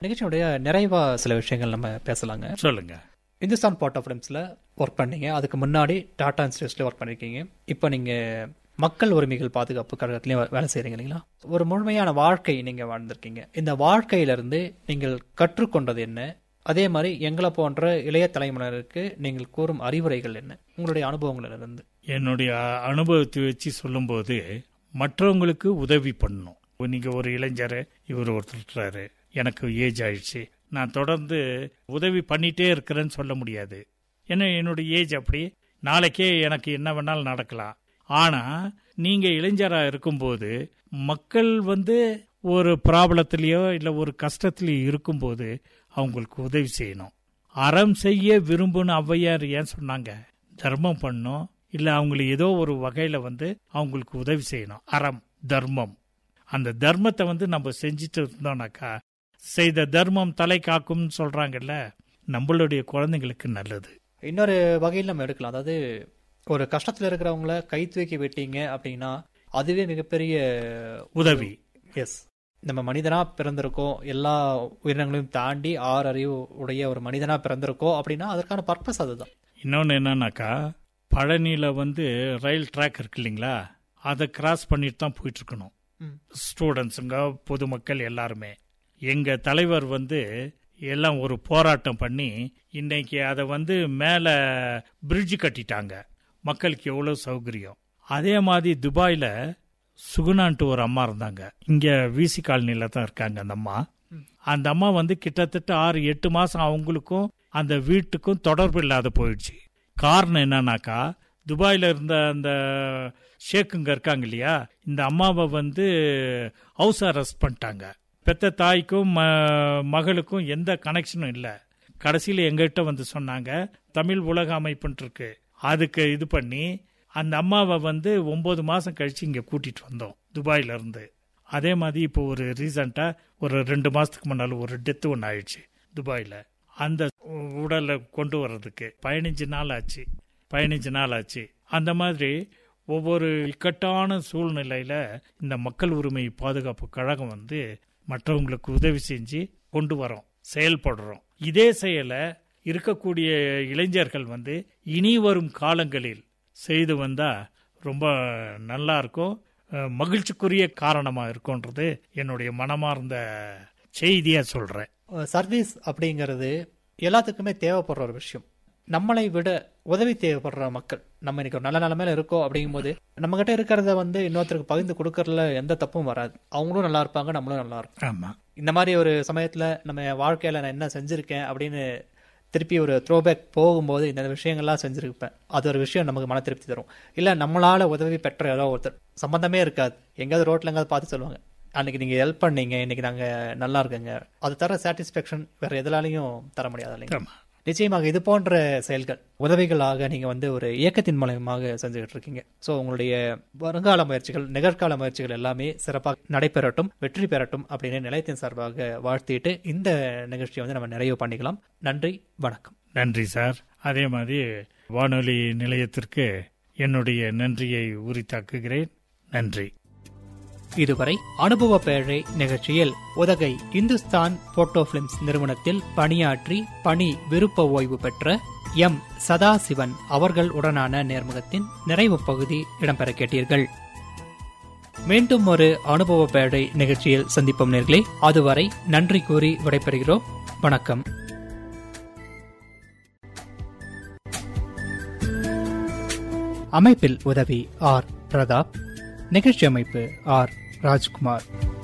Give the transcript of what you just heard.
நிகழ்ச்சியுடைய நிறைவா சில விஷயங்கள் நம்ம பேசலாங்க சொல்லுங்க இந்துஸ்தான் போர்ட் ஆஃப் ஃபிலிம்ஸில் ஒர்க் பண்ணீங்க அதுக்கு முன்னாடி டாடா இன்ஸ்டியூட்ல ஒர்க் பண்ணியிருக்கீங்க இப்போ நீங்கள் மக்கள் உரிமைகள் பாதுகாப்பு கழகத்துலேயும் வேலை செய்கிறீங்க இல்லைங்களா ஒரு முழுமையான வாழ்க்கை நீங்கள் வாழ்ந்திருக்கீங்க இந்த வாழ்க்கையிலிருந்து நீங்கள் கற்றுக்கொண்டது என்ன அதே மாதிரி எங்களை போன்ற இளைய தலைமுறையினருக்கு நீங்கள் கூறும் அறிவுரைகள் என்ன உங்களுடைய அனுபவங்களிலிருந்து என்னுடைய அனுபவத்தை வச்சு சொல்லும்போது மற்றவங்களுக்கு உதவி பண்ணணும் நீங்க ஒரு இளைஞர் இவர் ஒருத்தர் எனக்கு ஏஜ் ஆயிடுச்சு நான் தொடர்ந்து உதவி பண்ணிட்டே இருக்கிறேன்னு சொல்ல முடியாது ஏன்னா என்னுடைய ஏஜ் அப்படி நாளைக்கே எனக்கு என்ன வேணாலும் நடக்கலாம் ஆனா நீங்க இளைஞரா இருக்கும்போது மக்கள் வந்து ஒரு ப்ராப்ளத்திலயோ இல்ல ஒரு கஷ்டத்திலயோ இருக்கும்போது அவங்களுக்கு உதவி செய்யணும் அறம் செய்ய விரும்புன்னு ஔவையார் ஏன் சொன்னாங்க தர்மம் பண்ணும் இல்ல அவங்களுக்கு ஏதோ ஒரு வகையில வந்து அவங்களுக்கு உதவி செய்யணும் அறம் தர்மம் அந்த தர்மத்தை வந்து நம்ம செஞ்சுட்டு இருந்தோம்னாக்கா செய்த தர்மம் தலை காக்கும்னு சொல்றாங்கல்ல நம்மளுடைய குழந்தைங்களுக்கு நல்லது இன்னொரு வகையில் நம்ம எடுக்கலாம் அதாவது ஒரு கஷ்டத்தில் இருக்கிறவங்கள கை தூக்கி விட்டீங்க அப்படின்னா அதுவே மிகப்பெரிய உதவி எஸ் நம்ம மனிதனா பிறந்திருக்கோம் எல்லா உயிரினங்களையும் தாண்டி ஆறு அறிவு உடைய ஒரு மனிதனா பிறந்திருக்கோம் அப்படின்னா அதற்கான பர்பஸ் அதுதான் இன்னொன்று என்னன்னாக்கா பழனியில் வந்து ரயில் ட்ராக் இருக்கு இல்லைங்களா அதை கிராஸ் பண்ணிட்டு தான் போயிட்டு இருக்கணும் ம். ஸ்டூடெண்ட்ஸுங்க பொதுமக்கள் எல்லாருமே எங்க தலைவர் வந்து எல்லாம் ஒரு போராட்டம் பண்ணி இன்னைக்கு அதை வந்து மேலே பிரிட்ஜ் கட்டிட்டாங்க மக்களுக்கு எவ்வளோ சௌகரியம் அதே மாதிரி துபாயில் சுகுணான்ட்டு ஒரு அம்மா இருந்தாங்க இங்க விசி காலனில தான் இருக்காங்க அந்த அம்மா அந்த அம்மா வந்து கிட்டத்தட்ட ஆறு எட்டு மாசம் அவங்களுக்கும் அந்த வீட்டுக்கும் தொடர்பு இல்லாத போயிடுச்சு காரணம் என்னன்னாக்கா துபாயில இருந்த அந்த ஷேக்குங்க இருக்காங்க இல்லையா இந்த அம்மாவை வந்து ஹவுஸ் அரெஸ்ட் பண்ணிட்டாங்க பெத்த தாய்க்கும் ம- மகளுக்கும் எந்த கனெக்ஷனும் இல்லை கடைசியில் எங்ககிட்ட வந்து சொன்னாங்க தமிழ் உலக அமைப்புன்ட்டு இருக்கு அதுக்கு இது பண்ணி அந்த அம்மாவை வந்து ஒன்பது மாசம் கழிச்சு இங்க கூட்டிட்டு வந்தோம் துபாயில இருந்து அதே மாதிரி இப்போ ஒரு ரீசண்டா ஒரு ரெண்டு மாசத்துக்கு முன்னால ஒரு டெத்து ஒன்று ஆயிடுச்சு துபாயில அந்த உடலை கொண்டு வர்றதுக்கு பதினஞ்சு நாள் ஆச்சு பதினஞ்சு நாள் ஆச்சு அந்த மாதிரி ஒவ்வொரு இக்கட்டான சூழ்நிலையில இந்த மக்கள் உரிமை பாதுகாப்பு கழகம் வந்து மற்றவங்களுக்கு உதவி செஞ்சு கொண்டு வரோம் செயல்படுறோம் இதே செயலை இருக்கக்கூடிய இளைஞர்கள் வந்து இனி வரும் காலங்களில் செய்து வந்தா ரொம்ப நல்லா இருக்கும் அஹ், மகிழ்ச்சிக்குரிய காரணமா இருக்கும்ன்றது என்னுடைய மனமார்ந்த செய்தியா சொல்றேன் சர்வீஸ் அப்படிங்கிறது எல்லாத்துக்குமே தேவைப்படுற ஒரு விஷயம் நம்மளை விட உதவி தேவைப்படுற மக்கள் நம்ம இன்னைக்கு ஒரு நல்ல நிலைமையில இருக்கோம் அப்படிங்கும்போது நம்ம கிட்ட இருக்கிறத வந்து இன்னொருத்தருக்கு பகிர்ந்து கொடுக்கறதுல எந்த தப்பும் வராது அவங்களும் நல்லா இருப்பாங்க நம்மளும் நல்லா இருப்போம் ஆமா இந்த மாதிரி ஒரு சமயத்துல நம்ம வாழ்க்கையில நான் என்ன செஞ்சிருக்கேன் அப்படின்னு திருப்பி ஒரு த்ரோபேக் போகும்போது இந்த விஷயங்கள்லாம் செஞ்சிருப்பேன் அது ஒரு விஷயம் நமக்கு மன திருப்தி தரும் இல்ல நம்மளால உதவி பெற்ற யாரோ ஒருத்தர் சம்பந்தமே இருக்காது எங்கேயாவது ரோட்ல எங்கேயாவது பார்த்து சொல்லுவாங்க அன்னைக்கு நீங்க ஹெல்ப் பண்ணீங்க இன்னைக்கு நாங்க நல்லா இருக்கங்க அது தர சாட்டிஸ்பேக்ஷன் வேற எதனாலையும் தர முடியாது இல்லைங்க ஆமா நிச்சயமாக இது போன்ற செயல்கள் உதவிகளாக நீங்க வந்து ஒரு இயக்கத்தின் மூலயமாக செஞ்சுக்கிட்டு இருக்கீங்க ஸோ உங்களுடைய வருங்கால முயற்சிகள் நிகழ்கால முயற்சிகள் எல்லாமே சிறப்பாக நடைபெறட்டும் வெற்றி பெறட்டும் அப்படின்னு நிலையத்தின் சார்பாக வாழ்த்திட்டு இந்த நிகழ்ச்சியை வந்து நம்ம நிறைவு பண்ணிக்கலாம் நன்றி வணக்கம் நன்றி சார் அதே மாதிரி வானொலி நிலையத்திற்கு என்னுடைய நன்றியை உரித்தாக்குகிறேன் நன்றி இதுவரை அனுபவ பேழை நிகழ்ச்சியில் உதகை இந்துஸ்தான் போட்டோ பிலிம்ஸ் நிறுவனத்தில் பணியாற்றி பணி விருப்ப ஓய்வு பெற்ற எம் சதாசிவன் அவர்கள் உடனான நேர்முகத்தின் நிறைவு பகுதி இடம்பெற கேட்டீர்கள் மீண்டும் ஒரு அனுபவ பேழை நிகழ்ச்சியில் சந்திப்போம் நேர்களே அதுவரை நன்றி கூறி விடைபெறுகிறோம் வணக்கம் அமைப்பில் உதவி ஆர் பிரதாப் நிகழ்ச்சி அமைப்பு ஆர் ராஜ்குமார்